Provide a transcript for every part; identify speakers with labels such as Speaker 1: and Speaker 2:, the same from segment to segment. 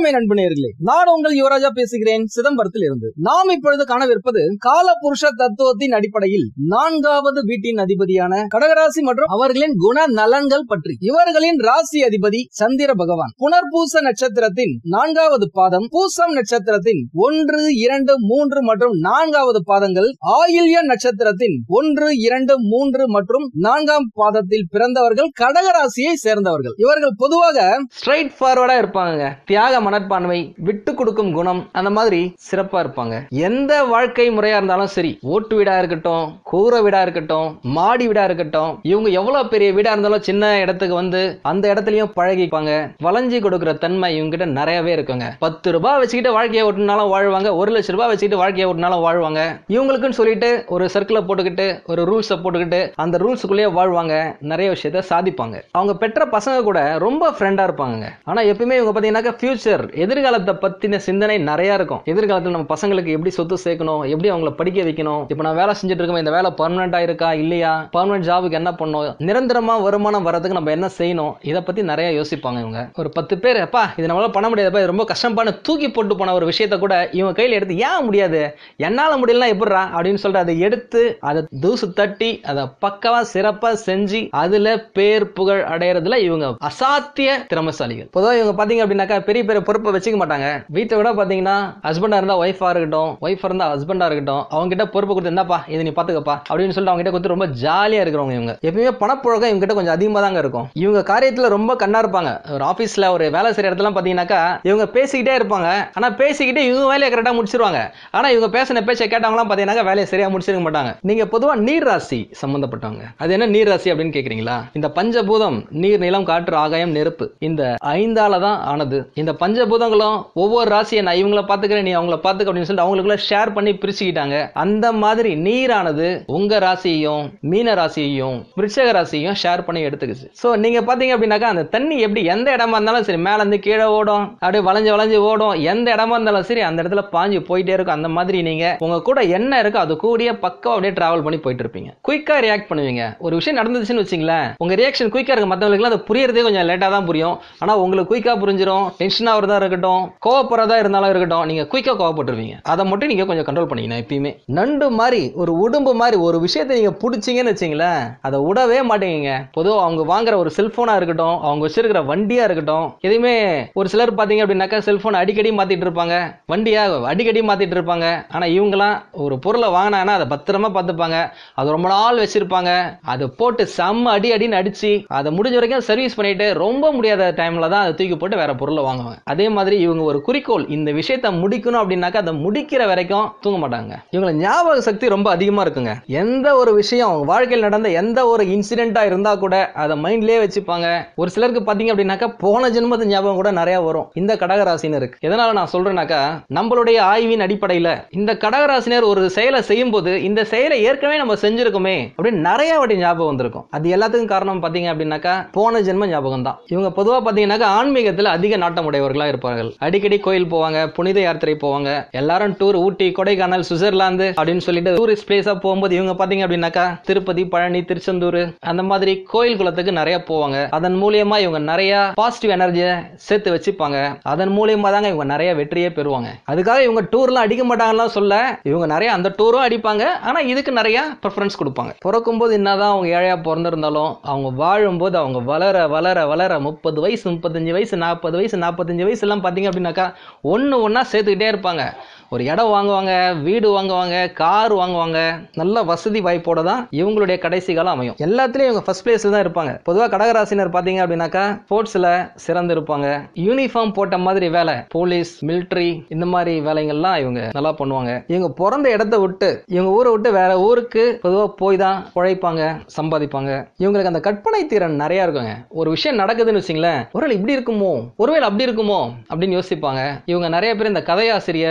Speaker 1: அருமை நண்பனேர்களே நான் உங்கள் யுவராஜா பேசுகிறேன் சிதம்பரத்தில் இருந்து நாம் இப்பொழுது காணவிருப்பது கால புருஷ தத்துவத்தின் அடிப்படையில் நான்காவது வீட்டின் அதிபதியான கடகராசி மற்றும் அவர்களின் குண நலன்கள் பற்றி இவர்களின் ராசி அதிபதி சந்திர பகவான் புனர்பூச நட்சத்திரத்தின் நான்காவது பாதம் பூசம் நட்சத்திரத்தின் ஒன்று இரண்டு மூன்று மற்றும் நான்காவது பாதங்கள் ஆயில்ய நட்சத்திரத்தின் ஒன்று இரண்டு மூன்று மற்றும் நான்காம் பாதத்தில் பிறந்தவர்கள் கடகராசியை சேர்ந்தவர்கள் இவர்கள் பொதுவாக
Speaker 2: ஸ்ட்ரைட் ஃபார்வர்டா இருப்பாங்க தியாக மனப்பான்மை விட்டு கொடுக்கும் குணம் அந்த மாதிரி சிறப்பா இருப்பாங்க எந்த வாழ்க்கை முறையா இருந்தாலும் சரி ஓட்டு வீடா இருக்கட்டும் கூரை வீடா இருக்கட்டும் மாடி வீடா இருக்கட்டும் இவங்க எவ்வளவு பெரிய வீடா இருந்தாலும் சின்ன இடத்துக்கு வந்து அந்த இடத்துலயும் பழகிப்பாங்க வளைஞ்சி கொடுக்கிற தன்மை இவங்க கிட்ட நிறையவே இருக்குங்க பத்து ரூபாய் வச்சுக்கிட்டு வாழ்க்கையை ஓட்டினாலும் வாழ்வாங்க ஒரு லட்சம் ரூபாய் வச்சுக்கிட்டு வாழ்க்கையை ஓட்டினாலும் வாழ்வாங்க இவங்களுக்குன்னு சொல்லிட்டு ஒரு சர்க்கிளை போட்டுக்கிட்டு ஒரு ரூல்ஸை போட்டுக்கிட்டு அந்த ரூல்ஸுக்குள்ளேயே வாழ்வாங்க நிறைய விஷயத்த சாதிப்பாங்க அவங்க பெற்ற பசங்க கூட ரொம்ப ஃப்ரெண்டா இருப்பாங்க ஆனா எப்பயுமே இவங்க பாத்தீங்கன்னாக்கா ஃபியூச்சர் எதிர்காலத்தை பத்தின சிந்தனை நிறைய இருக்கும் எதிர்காலத்தில் நம்ம பசங்களுக்கு எப்படி சொத்து சேர்க்கணும் எப்படி அவங்கள படிக்க வைக்கணும் இப்போ நான் வேலை செஞ்சுட்டு இருக்கோம் இந்த வேலை பர்மனெண்டா இருக்கா இல்லையா பர்மனெண்ட் ஜாபுக்கு என்ன பண்ணணும் நிரந்தரமா வருமானம் வர்றதுக்கு நம்ம என்ன செய்யணும் இதை பத்தி நிறைய யோசிப்பாங்க இவங்க ஒரு பத்து பேர் அப்பா இது நம்மளால பண்ண முடியாதுப்பா இது ரொம்ப கஷ்டமான தூக்கி போட்டு போன ஒரு விஷயத்த கூட இவங்க கையில எடுத்து ஏன் முடியாது என்னால முடியலனா எப்படிறா அப்படின்னு சொல்லிட்டு அதை எடுத்து அதை தூசு தட்டி அதை பக்கவா சிறப்பா செஞ்சு அதுல பேர் புகழ் அடையறதுல இவங்க அசாத்திய திறமசாலிகள் பொதுவாக இவங்க பாத்தீங்க அப்படின்னாக்கா பெரிய பெரிய பொறுப்பை வச்சுக்க மாட்டாங்க வீட்டை விட பாத்தீங்கன்னா ஹஸ்பண்டா இருந்தா ஒய்ஃபா இருக்கட்டும் ஒய்ஃப் இருந்தா ஹஸ்பண்டா இருக்கட்டும் அவங்க கிட்ட பொறுப்பு கொடுத்து என்னப்பா இது நீ பாத்துக்கப்பா அப்படின்னு சொல்லிட்டு அவங்க கிட்ட கொடுத்து ரொம்ப ஜாலியா இருக்கிறவங்க இவங்க எப்பயுமே பணப்புழக்கம் இவங்க கிட்ட கொஞ்சம் அதிகமா தாங்க இருக்கும் இவங்க காரியத்துல ரொம்ப கண்ணா இருப்பாங்க ஒரு ஆபீஸ்ல ஒரு வேலை செய்யற இடத்துல பாத்தீங்கன்னாக்கா இவங்க பேசிக்கிட்டே இருப்பாங்க ஆனா பேசிக்கிட்டே இவங்க வேலையை கரெக்டா முடிச்சிருவாங்க ஆனா இவங்க பேசின பேச்சை கேட்டவங்களாம் பாத்தீங்கன்னா வேலையை சரியா முடிச்சிருக்க மாட்டாங்க நீங்க பொதுவா நீர் ராசி சம்பந்தப்பட்டவங்க அது என்ன நீர் ராசி அப்படின்னு கேக்குறீங்களா இந்த பஞ்சபூதம் நீர் நிலம் காற்று ஆகாயம் நெருப்பு இந்த ஐந்தால தான் ஆனது இந்த பஞ்சபூதங்களும் ஒவ்வொரு ராசியை நான் இவங்கள பாத்துக்கிறேன் நீ அவங்கள பாத்துக்க அப்படின்னு சொல்லிட்டு அவங்களுக்குள்ள ஷேர் பண்ணி பிரிச்சுக்கிட்டாங்க அந்த மாதிரி நீரானது உங்க ராசியையும் மீன ராசியையும் விருட்சக ராசியையும் ஷேர் பண்ணி எடுத்துக்குச்சு சோ நீங்க பாத்தீங்க அப்படின்னாக்கா அந்த தண்ணி எப்படி எந்த இடமா இருந்தாலும் சரி மேல இருந்து கீழே ஓடும் அப்படியே வளைஞ்சு வளைஞ்சு ஓடும் எந்த இடமா இருந்தாலும் சரி அந்த இடத்துல பாஞ்சு போயிட்டே இருக்கும் அந்த மாதிரி நீங்க உங்க கூட என்ன இருக்கோ அது கூடிய பக்கம் அப்படியே டிராவல் பண்ணி போயிட்டு இருப்பீங்க குயிக்கா ரியாக்ட் பண்ணுவீங்க ஒரு விஷயம் நடந்துச்சுன்னு வச்சுங்களேன் உங்க ரியாக்ஷன் குயிக்கா இருக்கு மத்தவங்களுக்கு அது புரியறதே கொஞ்சம் லேட்டா தான் புரியும் ஆனா உங்களுக்கு குயிக்கா புரிஞ்சிடும் டென்ஷன் ஆகிறதா இருக்கட்டும் கோவப்படுறதா இருந்தாலும் இருக்கட்டும் நீங்க குயிக்கா கோவப்பட்டுருவீங்க அதை மட்டும் நீங்க கொஞ்சம் கண்ட்ரோல் பண்ணிக்கணும் எப்பயுமே நண்டு மாதிரி ஒரு உடும்பு மாதிரி ஒரு விஷயத்தை நீங்க பிடிச்சீங்கன்னு வச்சுங்களேன் அதை விடவே மாட்டீங்க பொதுவாக அவங்க வாங்குற ஒரு செல்போனா இருக்கட்டும் அவங்க வச்சிருக்கிற வண்டியா இருக்கட்டும் எதையுமே ஒரு சிலர் பாத்தீங்க அப்படின்னாக்கா செல்போன் அடிக்கடி மாத்திட்டு இருப்பாங்க வண்டியா அடிக்கடி மாத்திட்டு இருப்பாங்க ஆனா இவங்கலாம் ஒரு பொருளை வாங்கினாங்கன்னா அதை பத்திரமா பார்த்துப்பாங்க அது ரொம்ப நாள் வச்சிருப்பாங்க அதை போட்டு செம்ம அடி அடின்னு அடிச்சு அதை முடிஞ்ச வரைக்கும் சர்வீஸ் பண்ணிட்டு ரொம்ப முடியாத டைம்ல தான் அதை தூக்கி போட்டு வேற பொருளை வாங்குவாங்க அதே மாதிரி இவங்க ஒரு குறிக்கோள் இந்த விஷயத்தை முடிக்கணும் அப்படின்னாக்கா அதை முடிக்கிற வரைக்கும் தூங்க மாட்டாங்க இவங்கள ஞாபக சக்தி ரொம்ப அதிகமா இருக்குங்க எந்த ஒரு விஷயம் அவங்க வாழ்க்கையில் நடந்த எந்த ஒரு இன்சிடென்ட்டா இருந்தா கூட அதை மைண்ட்லயே வச்சுப்பாங்க ஒரு சிலருக்கு பாத்தீங்க அப்படின்னாக்கா போன ஜென்மத்து ஞாபகம் கூட நிறைய வரும் இந்த கடகராசினர் இருக்கு எதனால நான் சொல்றேன்னாக்கா நம்மளுடைய ஆய்வின் அடிப்படையில இந்த கடகராசினர் ஒரு செயலை செய்யும் போது இந்த செயலை ஏற்கனவே நம்ம செஞ்சிருக்கோமே அப்படின்னு நிறைய வாட்டி ஞாபகம் வந்திருக்கும் அது எல்லாத்துக்கும் காரணம் பாத்தீங்க அப்படின்னாக்கா போன ஜென்ம ஞாபகம் தான் இவங்க பொதுவா பாத்தீங்கன்னாக்கா ஆன்மீகத்துல அதிக நாட்டம் உடையவர்களா இருப்பார்கள் அடிக்கடி கோயில் போவாங்க புனித யாத்திரை போவாங்க எல்லாரும் டூர் ஊட்டி கொடைக்கானல் சுவிட்சர்லாந்து அப்படின்னு சொல்லிட்டு டூரிஸ்ட் பிளேஸா போகும்போது இவங்க பாத்தீங்க அப்படின்னாக்கா திருப்பதி பழனி திருச்செந்தூர் அந்த மாதிரி கோயில் குளத்துக்கு நிறைய போவாங்க அதன் மூலியமா இவங்க நிறைய பாசிட்டிவ் எனர்ஜியை சேர்த்து வச்சுப்பாங்க அதன் மூலியமா தாங்க இவங்க நிறைய வெற்றியே பெறுவாங்க அதுக்காக இவங்க டூர்லாம் அடிக்க மாட்டாங்கலாம் சொல்ல இவங்க நிறைய அந்த டூரும் அடிப்பாங்க ஆனா இதுக்கு நிறைய ப்ரிஃபரன்ஸ் கொடுப்பாங்க பிறக்கும் போது என்னதான் அவங்க ஏழையா பிறந்திருந்தாலும் அவங்க வாழும்போது அவங்க வளர வளர வளர முப்பது வயசு முப்பத்தஞ்சு வயசு நாற்பது வயசு நாற்பத்தஞ்சு வயசு எல்லாம் பாத்தீங்க அப்படின்னாக்கா ஒண்ணு ஒண்ணா சேர்த்துக்கிட்டே இருப்பாங்க ஒரு இடம் வாங்குவாங்க வீடு வாங்குவாங்க கார் வாங்குவாங்க நல்ல வசதி வாய்ப்போட தான் இவங்களுடைய கடைசி காலம் அமையும் எல்லாத்துலயும் இவங்க ஃபர்ஸ்ட் பிளேஸ்ல தான் இருப்பாங்க பொதுவாக கடகராசினர் பாத்தீங்க அப்படின்னாக்கா ஸ்போர்ட்ஸ்ல சிறந்து இருப்பாங்க யூனிஃபார்ம் போட்ட மாதிரி வேலை போலீஸ் மிலிட்டரி இந்த மாதிரி வேலைகள்லாம் இவங்க நல்லா பண்ணுவாங்க இவங்க பிறந்த இடத்த விட்டு இவங்க ஊரை விட்டு வேற ஊருக்கு பொதுவாக போய் தான் உழைப்பாங்க சம்பாதிப்பாங்க இவங்களுக்கு அந்த கற்பனை திறன் நிறைய இருக்குங்க ஒரு விஷயம் நடக்குதுன்னு வச்சுங்களேன் ஒருவேளை இப்படி இருக்குமோ ஒருவேளை அப்படி இருக்குமோ அப்படின்னு யோசிப்பாங்க இவங்க நிறைய பேர் இந்த கதையாசிரியர் இந்த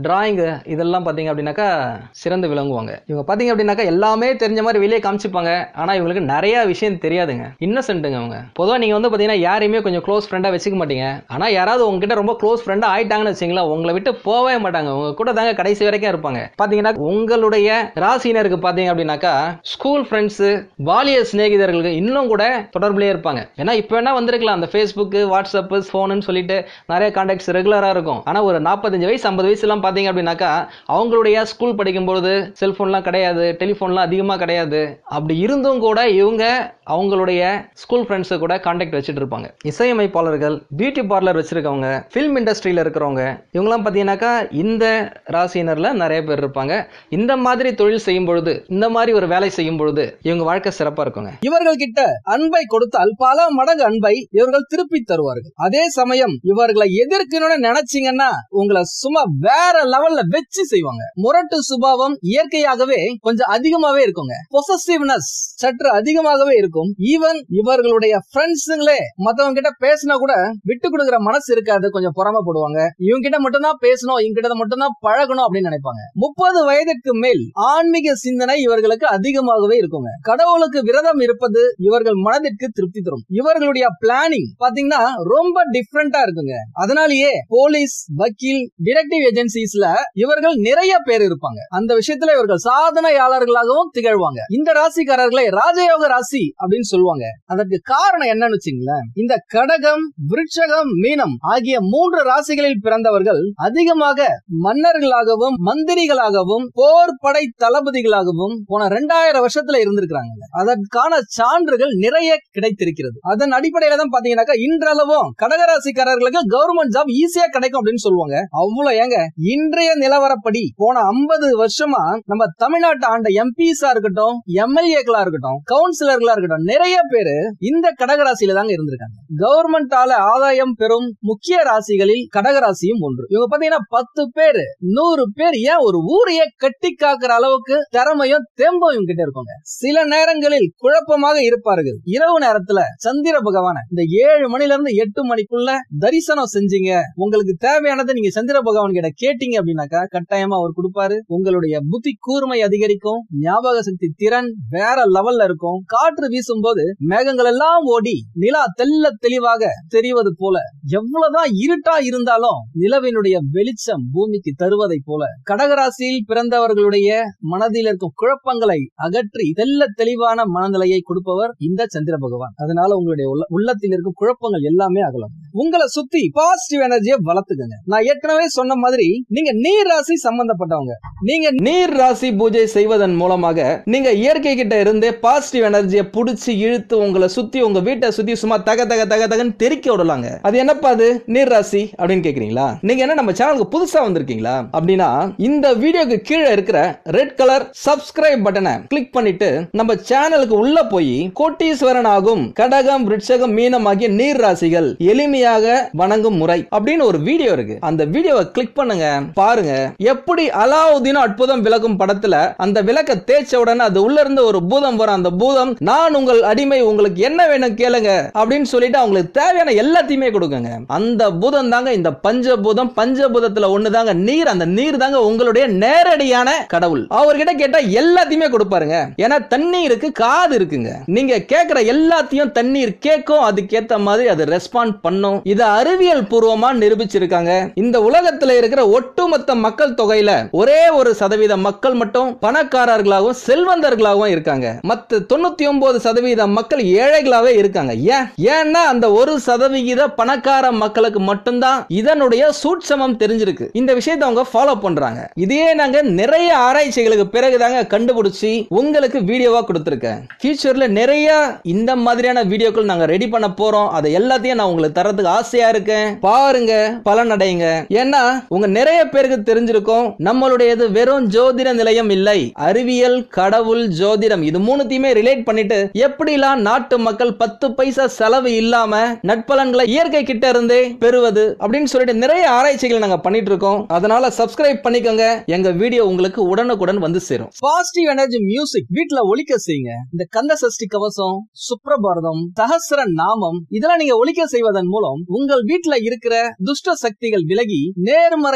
Speaker 2: டிராயிங் இதெல்லாம் பாத்தீங்க அப்படின்னாக்கா சிறந்து விளங்குவாங்க இவங்க பாத்தீங்க அப்படின்னாக்கா எல்லாமே தெரிஞ்ச மாதிரி வெளியே காமிச்சுப்பாங்க ஆனா இவங்களுக்கு நிறைய விஷயம் தெரியாதுங்க இன்னசென்ட்டுங்க அவங்க பொதுவா நீங்க வந்து பாத்தீங்கன்னா யாரையுமே கொஞ்சம் க்ளோஸ் ஃப்ரெண்டா வச்சுக்க மாட்டீங்க ஆனா யாராவது உங்ககிட்ட ரொம்ப க்ளோஸ் ஃப்ரெண்டா ஆயிட்டாங்கன்னு வச்சுங்களேன் உங்களை விட்டு போகவே மாட்டாங்க உங்க கூட தாங்க கடைசி வரைக்கும் இருப்பாங்க பாத்தீங்கன்னா உங்களுடைய ராசினருக்கு பாத்தீங்க அப்படின்னாக்கா ஸ்கூல் ஃப்ரெண்ட்ஸ் பாலிய சிநேகிதர்களுக்கு இன்னும் கூட தொடர்புலயே இருப்பாங்க ஏன்னா இப்போ வேணா வந்திருக்கலாம் அந்த ஃபேஸ்புக் வாட்ஸ்அப் ஃபோனுன்னு சொல்லிட்டு நிறைய கான்டாக்ட்ஸ் ரெகுலரா இருக்கும் ஆனா ஒரு நாற்பத்தஞ்சு வயசு ஐம்பது வயசு எல்லாம் பாத்தீங்க அப்படின்னாக்கா அவங்களுடைய ஸ்கூல் படிக்கும்போது செல்போன்லாம் கிடையாது டெலிஃபோன்லாம் அதிகமா கிடையாது அப்படி இருந்தும் கூட இவங்க அவங்களுடைய ஸ்கூல் ஃப்ரெண்ட்ஸு கூட கான்டாக்ட் வச்சுட்டு இருப்பாங்க இசையமைப்பாளர்கள் பியூட்டி பார்லர் வச்சிருக்கவங்க ஃபிலிம் இண்டஸ்ட்ரியில இருக்கிறவங்க இவங்கெல்லாம் பார்த்தீங்கன்னாக்கா இந்த ராசியினர்ல நிறைய பேர் இருப்பாங்க இந்த மாதிரி தொழில் செய்யும் பொழுது இந்த மாதிரி ஒரு வேலை செய்யும் பொழுது இவங்க வாழ்க்கை சிறப்பா இருக்குங்க
Speaker 1: இவர்கள் கிட்ட அன்பை கொடுத்தால் பல மடங்கு அன்பை இவர்கள் திருப்பி தருவார்கள் அதே சமயம் இவர்களை எதிர்க்கணும்னு நினைச்சீங்கன்னா உங்களை சும்மா வேற லெவல்ல வச்சு செய்வாங்க முரட்டு சுபாவம் இயற்கையாகவே கொஞ்சம் அதிகமாவே இருக்குங்க பொசசிவ்னஸ் சற்று அதிகமாகவே இருக்கும் ஈவன் இவர்களுடைய ஃப்ரெண்ட்ஸுங்களே மத்தவங்க கிட்ட பேசினா கூட விட்டு கொடுக்குற மனசு இருக்காது கொஞ்சம் பொறாமப்படுவாங்க இவங்க கிட்ட மட்டும் தான் பேசணும் இவங்க கிட்ட மட்டும் தான் பழகணும் அப்படின்னு நினைப்பாங்க முப்பது வயதுக்கு மேல் ஆன்மீக சிந்தனை இவர்களுக்கு அதிகமாகவே இருக்குங்க கடவுளுக்கு விரதம் இருப்பது இவர்கள் மனதிற்கு திருப்தி தரும் இவர்களுடைய பிளானிங் பாத்தீங்கன்னா ரொம்ப டிஃப்ரெண்டா இருக்குங்க அதனாலேயே போலீஸ் வக்கீல் டிடெக்டிவ் ஏஜென்சிஸ்ல இவர்கள் நிறைய பேர் இருப்பாங்க அந்த விஷயத்துல இவர்கள் சாதனையாளர்களாகவும் திகழ்வாங்க இந்த ராசிக்காரர்களை ராஜயோக ராசி அப்படின்னு சொல்லுவாங்க அதற்கு காரணம் என்னன்னு வச்சுங்களேன் இந்த கடகம் விருட்சகம் மீனம் ஆகிய மூன்று ராசிகளில் பிறந்தவர்கள் அதிகமாக மன்னர்களாகவும் மந்திரிகளாகவும் போர் படை தளபதிகளாகவும் போன ரெண்டாயிரம் வருஷத்துல இருந்திருக்கிறாங்க அதற்கான சான்றுகள் நிறைய கிடைத்திருக்கிறது அதன் அடிப்படையில தான் பாத்தீங்கன்னாக்கா இன்றளவும் கடகராசிக்காரர்களுக்கு கவர்மெண்ட் ஜாப் ஈஸியா கிடைக்கும் அப்படின்னு சொல்லுவாங்க அவ்வளவு ஏங்க இன்றைய நிலவரப்படி போன 50 வருஷமா நம்ம தமிழ்நாட்டு ஆண்ட எம்பிஸா இருக்கட்டும் எம்எல்ஏக்களா இருக்கட்டும் கவுன்சிலர்களா இருக்கட்டும் நிறைய பேரு இந்த கடகராசியில தாங்க இருந்திருக்காங்க கவர்மெண்டால ஆதாயம் பெறும் முக்கிய ராசிகளில் கடகராசியும் ஒன்று இவங்க பாத்தீங்கன்னா பத்து பேர் நூறு பேர் ஏன் ஒரு ஊரையே கட்டி காக்குற அளவுக்கு திறமையும் தெம்பும் இவங்க கிட்ட இருக்குங்க சில நேரங்களில் குழப்பமாக இருப்பார்கள் இரவு நேரத்துல சந்திர பகவான இந்த ஏழு மணில இருந்து எட்டு மணிக்குள்ள தரிசனம் செஞ்சீங்க உங்களுக்கு தேவையானதை நீங்க சந்திர பகவான் கிட்ட கேட்டீங்க அப்படின்னாக்கா கட்டாயமா அவர் கொடுப்பாரு உங்களுடைய புத்தி கூர்மை அதிகரிக்கும் ஞாபக சக்தி திறன் வேற லெவல்ல இருக்கும் காற்று வீசும்போது மேகங்கள் எல்லாம் ஓடி நிலா தெல்ல தெளிவாக தெரிவது போல எவ்வளவுதான் இருட்டா இருந்தாலும் நிலவினுடைய வெளிச்சம் பூமிக்கு தருவதை போல கடகராசியில் பிறந்தவர்களுடைய மனதில் இருக்கும் குழப்பங்களை அகற்றி தெல்ல தெளிவான மனநிலையை கொடுப்பவர் இந்த சந்திர பகவான் அதனால உங்களுடைய உள்ள- உள்ளத்தில் இருக்கும் குழப்பங்கள் எல்லாமே அகலும் உங்களை சுத்தி பாசிட்டிவ் எனர்ஜியை வளர்த்துக்கங்க நான் ஏற்கனவே சொன்ன மாதிரி நீங்க நீர் ராசி சம்பந்தப்பட்டவங்க நீங்க
Speaker 2: நீர் ராசி பூஜை செய்வதன் மூலமாக நீங்க இயற்கை கிட்ட இருந்தே பாசிட்டிவ் எனர்ஜியை புடிச்சு இழுத்து உங்களை சுத்தி உங்க வீட்டை சுத்தி சும்மா தக தக தக தகன்னு தெறிக்க விடலாங்க அது என்னப்பா அது நீர் ராசி அப்படின்னு கேக்குறீங்களா நீங்க என்ன நம்ம சேனலுக்கு புதுசா வந்திருக்கீங்களா அப்படின்னா இந்த வீடியோக்கு கீழே இருக்கிற ரெட் கலர் சப்ஸ்கிரைப் பட்டனை கிளிக் பண்ணிட்டு நம்ம சேனலுக்கு உள்ள போய் கோட்டீஸ்வரன் ஆகும் கடகம் விருட்சகம் மீனம் ஆகிய நீர் ராசிகள் எளிமையாக வணங்கும் முறை அப்படின்னு ஒரு வீடியோ இருக்கு அந்த வீடியோவை கிளிக் பண்ணுங்க பாருங்க எப்படி அலாவுதீன் அற்புதம் விளக்கும் படத்துல அந்த விளக்க தேய்ச்ச உடனே அது உள்ள இருந்து ஒரு பூதம் வரும் அந்த பூதம் நான் உங்கள் அடிமை உங்களுக்கு என்ன வேணும் கேளுங்க அப்படின்னு சொல்லிட்டு அவங்களுக்கு தேவையான எல்லாத்தையுமே கொடுக்குங்க அந்த பூதம் தாங்க இந்த பஞ்சபூதம் பஞ்சபூதத்துல ஒண்ணு தாங்க நீர் அந்த நீர் தாங்க உங்களுடைய நேரடியான கடவுள் அவர்கிட்ட கேட்டா எல்லாத்தையுமே கொடுப்பாருங்க ஏன்னா தண்ணீருக்கு காது இருக்குங்க நீங்க கேக்குற எல்லாத்தையும் தண்ணீர் கேட்கும் அதுக்கேத்த மாதிரி அது ரெஸ்பாண்ட் பண்ணும் இது அறிவியல் பூர்வமா நிரூபிச்சிருக்காங்க இந்த உலகத்துல இருக்கிற ஒட்டுமொத்த மக்கள் தொகையில ஒரே ஒரு சதவீத மக்கள் மட்டும் பணக்காரர்களாகவும் செல்வந்தர்களாகவும் இருக்காங்க மத்த தொண்ணூத்தி ஒன்பது சதவீத மக்கள் ஏழைகளாவே இருக்காங்க ஏன் ஏன்னா அந்த ஒரு சதவிகித பணக்கார மக்களுக்கு மட்டும்தான் இதனுடைய சூட்சமம் தெரிஞ்சிருக்கு இந்த விஷயத்தை அவங்க ஃபாலோ பண்றாங்க இதையே நாங்க நிறைய ஆராய்ச்சிகளுக்கு பிறகுதாங்க கண்டுபிடிச்சி உங்களுக்கு வீடியோவா கொடுத்துருக்கேன் ஃபியூச்சர்ல நிறைய இந்த மாதிரியான வீடியோக்கள் நாங்க ரெடி பண்ண போறோம் அதை எல்லாத்தையும் நான் உங்களுக்கு தரதுக்கு ஆசையா இருக்கேன் பாருங்க பலனடைங்க ஏன்னா உங்க நிறைய பேருக்கு தெரிஞ்சிருக்கும் நம்மளுடையது வெறும் ஜோதிட நிலையம் இல்லை அறிவியல் கடவுள் ஜோதிடம் இது மூணுத்தையுமே ரிலேட் பண்ணிட்டு எப்படிலாம் நாட்டு மக்கள் பத்து பைசா செலவு இல்லாம நட்பலன்களை இயற்கை கிட்ட இருந்தே பெறுவது அப்படின்னு சொல்லிட்டு நிறைய ஆராய்ச்சிகள் நாங்க பண்ணிட்டு இருக்கோம் அதனால சப்ஸ்கிரைப் பண்ணிக்கோங்க எங்க வீடியோ உங்களுக்கு உடனுக்குடன் வந்து சேரும்
Speaker 1: பாசிட்டிவ் எனர்ஜி மியூசிக் வீட்ல ஒலிக்க செய்யுங்க இந்த கந்த சஷ்டி கவசம் சுப்ரபாரதம் சஹஸ்ர நாமம் இதெல்லாம் நீங்க ஒலிக்க செய்வதன் மூலம் உங்கள் வீட்ல இருக்கிற துஷ்ட சக்திகள் விலகி நேர்மறையான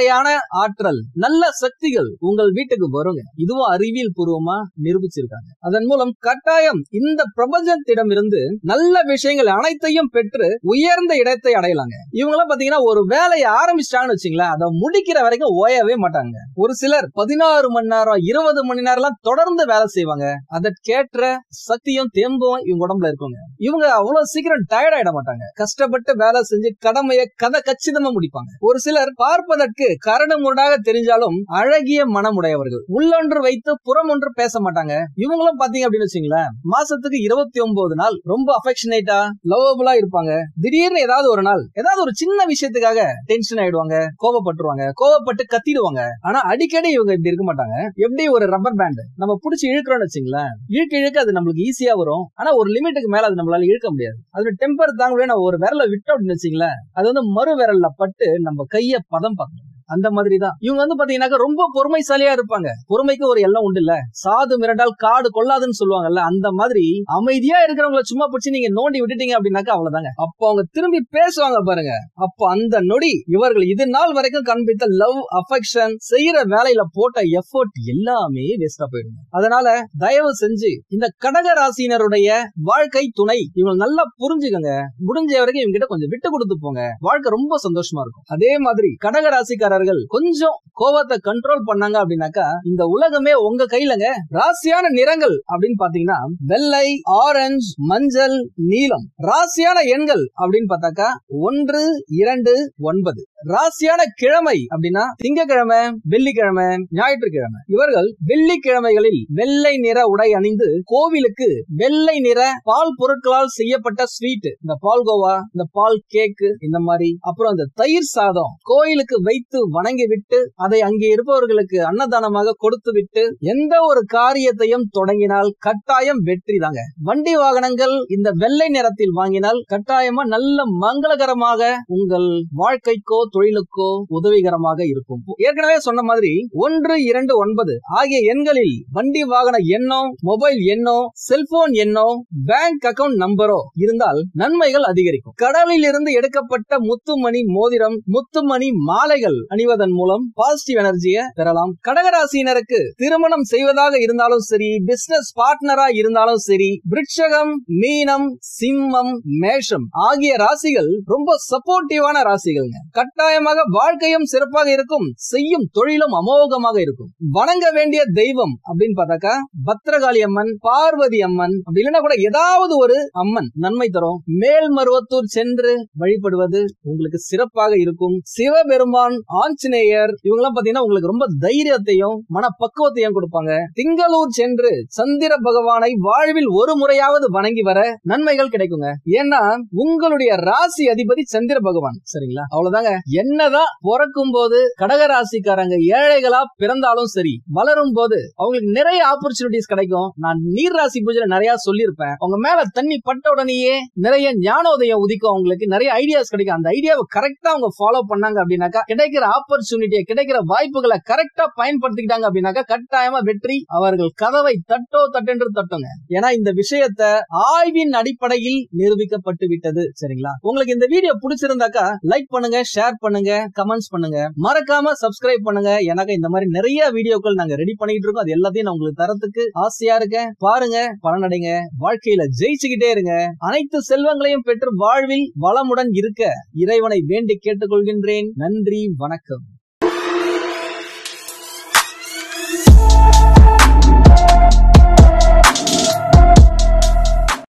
Speaker 1: ஆற்றல் நல்ல சக்திகள் உங்கள் வீட்டுக்கு வருங்க இதுவும் அறிவியல் பூர்வமா நிரூபிச்சிருக்காங்க அதன் மூலம் கட்டாயம் இந்த பிரபஞ்சத்திடம் இருந்து நல்ல விஷயங்கள் அனைத்தையும் பெற்று உயர்ந்த இடத்தை அடையலாங்க இவங்களாம் பாத்தீங்கன்னா ஒரு வேலையை ஆரம்பிச்சிட்டாங்கன்னு வச்சுங்களேன் அதை முடிக்கிற வரைக்கும் ஓயவே மாட்டாங்க ஒரு சிலர் பதினாறு மணி நேரம் இருபது மணி நேரம்லாம் தொடர்ந்து வேலை செய்வாங்க அதற்கேற்ற சக்தியும் தெம்பும் இவங்க உடம்புல இருக்குங்க இவங்க அவ்வளவு சீக்கிரம் டயர்ட் ஆயிட மாட்டாங்க கஷ்டப்பட்டு வேலை செஞ்சு கடமையை கதை கச்சிதமா முடிப்பாங்க ஒரு சிலர் பார்ப்பதற்கு கரடு முரடாக தெரிஞ்சாலும் அழகிய மனமுடையவர்கள் உள்ளொன்று வைத்து புறம் ஒன்று பேச மாட்டாங்க இவங்களும் பாத்தீங்க அப்படின்னு வச்சுங்களேன் மாசத்துக்கு இருபத்தி ஒன்பது நாள் ரொம்ப அஃபெக்ஷனேட்டா லவபிளா இருப்பாங்க திடீர்னு ஏதாவது ஒரு நாள் ஏதாவது ஒரு சின்ன விஷயத்துக்காக டென்ஷன் ஆயிடுவாங்க கோவப்பட்டுருவாங்க கோவப்பட்டு கத்திடுவாங்க ஆனா அடிக்கடி இவங்க இப்படி இருக்க மாட்டாங்க எப்படி ஒரு ரப்பர் பேண்ட் நம்ம புடிச்சு இழுக்கிறோம்னு வச்சுங்களேன் இழுக்க இழுக்க அது நம்மளுக்கு ஈஸியா வரும் ஆனா ஒரு லிமிட்டுக்கு மேல அது நம்மளால இழுக்க முடியாது அது டெம்பர் தாங்க முடியாது நான் ஒரு விரல விட்டோம் அப்படின்னு வச்சுங்களேன் அது வந்து மறு விரல்ல பட்டு நம்ம கைய பதம் பார்க்கணும் அந்த மாதிரி தான் இவங்க வந்து பாத்தீங்கன்னாக்க ரொம்ப பொறுமைசாலியா இருப்பாங்க பொறுமைக்கு ஒரு எல்லாம் உண்டு இல்ல சாது மிரண்டால் காடு கொள்ளாதுன்னு சொல்லுவாங்கல்ல அந்த மாதிரி அமைதியா இருக்கிறவங்கள சும்மா பிடிச்சி நீங்க நோண்டி விட்டுட்டீங்க அப்படின்னாக்கா அவ்வளவுதாங்க அப்ப அவங்க திரும்பி பேசுவாங்க பாருங்க அப்ப அந்த நொடி இவர்கள் இது நாள் வரைக்கும் காண்பித்த லவ் அஃபெக்ஷன் செய்யற வேலையில போட்ட எஃபோர்ட் எல்லாமே வேஸ்டா போயிடுங்க அதனால தயவு செஞ்சு இந்த கடக ராசியினருடைய வாழ்க்கை துணை இவங்க நல்லா புரிஞ்சுக்கங்க முடிஞ்ச வரைக்கும் இவங்க கிட்ட கொஞ்சம் விட்டு கொடுத்து போங்க வாழ்க்கை ரொம்ப சந்தோஷமா இருக்கும் அதே மாதிரி கடக ராசிக்காரர்கள் கொஞ்சம் கோவத்தை கண்ட்ரோல் பண்ணாங்க அப்படின்னாக்கா இந்த உலகமே உங்க கையிலங்க ராசியான நிறங்கள் அப்படின்னு பாத்தீங்கன்னா வெள்ளை ஆரஞ்சு மஞ்சள் நீலம் ராசியான எண்கள் அப்படின்னு பார்த்தாக்கா ஒன்று இரண்டு ஒன்பது ராசியான கிழமை அப்படின்னா திங்கக்கிழமை வெள்ளிக்கிழமை ஞாயிற்றுக்கிழமை இவர்கள் வெள்ளிக்கிழமைகளில் வெள்ளை நிற உடை அணிந்து கோவிலுக்கு வெள்ளை நிற பால் பொருட்களால் செய்யப்பட்ட ஸ்வீட் இந்த பால்கோவா இந்த பால் கேக்கு இந்த மாதிரி அப்புறம் இந்த தயிர் சாதம் கோயிலுக்கு வைத்து வணங்கி விட்டு அதை அங்கே இருப்பவர்களுக்கு அன்னதானமாக கொடுத்து விட்டு எந்த ஒரு காரியத்தையும் தொடங்கினால் கட்டாயம் வெற்றி தாங்க வண்டி வாகனங்கள் இந்த வெள்ளை நிறத்தில் வாங்கினால் கட்டாயமா நல்ல மங்களகரமாக உங்கள் வாழ்க்கைக்கோ தொழிலுக்கோ உதவிகரமாக இருக்கும் ஏற்கனவே சொன்ன மாதிரி ஒன்று இரண்டு ஒன்பது ஆகிய எண்களில் வண்டி வாகன எண்ணோ மொபைல் எண்ணோ செல்போன் எண்ணோ பேங்க் அக்கவுண்ட் நம்பரோ இருந்தால் நன்மைகள் அதிகரிக்கும் கடலில் இருந்து எடுக்கப்பட்ட முத்துமணி மோதிரம் முத்துமணி மாலைகள் அணிவதன் மூலம் பாசிட்டிவ் எனர்ஜியை பெறலாம் கடகராசியினருக்கு திருமணம் செய்வதாக இருந்தாலும் சரி பிசினஸ் பார்ட்னரா இருந்தாலும் சரி விருட்சகம் மீனம் சிம்மம் மேஷம் ஆகிய ராசிகள் ரொம்ப சப்போர்ட்டிவான ராசிகள்ங்க கட்டாயமாக வாழ்க்கையும் சிறப்பாக இருக்கும் செய்யும் தொழிலும் அமோகமாக இருக்கும் வணங்க வேண்டிய தெய்வம் அப்படின்னு பார்த்தாக்கா பத்ரகாளி அம்மன் பார்வதி அம்மன் அப்படி இல்லைன்னா கூட ஏதாவது ஒரு அம்மன் நன்மை தரும் மேல்மருவத்தூர் சென்று வழிபடுவது உங்களுக்கு சிறப்பாக இருக்கும் சிவபெருமான் ஆஞ்சநேயர் இவங்க எல்லாம் பாத்தீங்கன்னா உங்களுக்கு ரொம்ப தைரியத்தையும் மனப்பக்குவத்தையும் கொடுப்பாங்க திங்களூர் சென்று சந்திர பகவானை வாழ்வில் ஒரு முறையாவது வணங்கி வர நன்மைகள் கிடைக்குங்க ஏன்னா உங்களுடைய ராசி அதிபதி சந்திர பகவான் சரிங்களா அவ்வளவுதாங்க என்னதான் பிறக்கும் போது கடக ராசிக்காரங்க ஏழைகளா பிறந்தாலும் சரி வளரும் போது அவங்களுக்கு நிறைய ஆப்பர்ச்சுனிட்டிஸ் கிடைக்கும் நான் நீர் ராசி பூஜையில நிறைய சொல்லியிருப்பேன் அவங்க மேல தண்ணி பட்ட உடனேயே நிறைய ஞானோதயம் உதிக்கும் அவங்களுக்கு நிறைய ஐடியாஸ் கிடைக்கும் அந்த ஐடியாவை கரெக்டா அவங்க ஃபாலோ பண்ணாங்க அப்படின்னாக்கா கிடைக்கிற ஆப்பர்ச்சுனிட்டியை கிடைக்கிற வாய்ப்புகளை கரெக்டா பயன்படுத்திக்கிட்டாங்க அப்படின்னாக்கா கட்டாயமா வெற்றி அவர்கள் கதவை தட்டோ தட்டென்று தட்டுங்க ஏன்னா இந்த விஷயத்த ஆய்வின் அடிப்படையில் நிரூபிக்கப்பட்டு விட்டது சரிங்களா உங்களுக்கு இந்த வீடியோ பிடிச்சிருந்தாக்கா லைக் பண்ணுங்க ஷேர் பண்ணுங்க கமெண்ட்ஸ் பண்ணுங்க மறக்காம சப்ஸ்கிரைப் பண்ணுங்க எனக்கு இந்த மாதிரி நிறைய வீடியோக்கள் நாங்க ரெடி பண்ணிட்டு இருக்கோம் அது எல்லாத்தையும் நான் உங்களுக்கு தரத்துக்கு ஆசையா இருக்கேன் பாருங்க பலனடைங்க வாழ்க்கையில ஜெயிச்சுக்கிட்டே இருங்க அனைத்து செல்வங்களையும் பெற்று வாழ்வில் வளமுடன் இருக்க இறைவனை வேண்டி கேட்டுக்கொள்கின்றேன் நன்றி வணக்கம்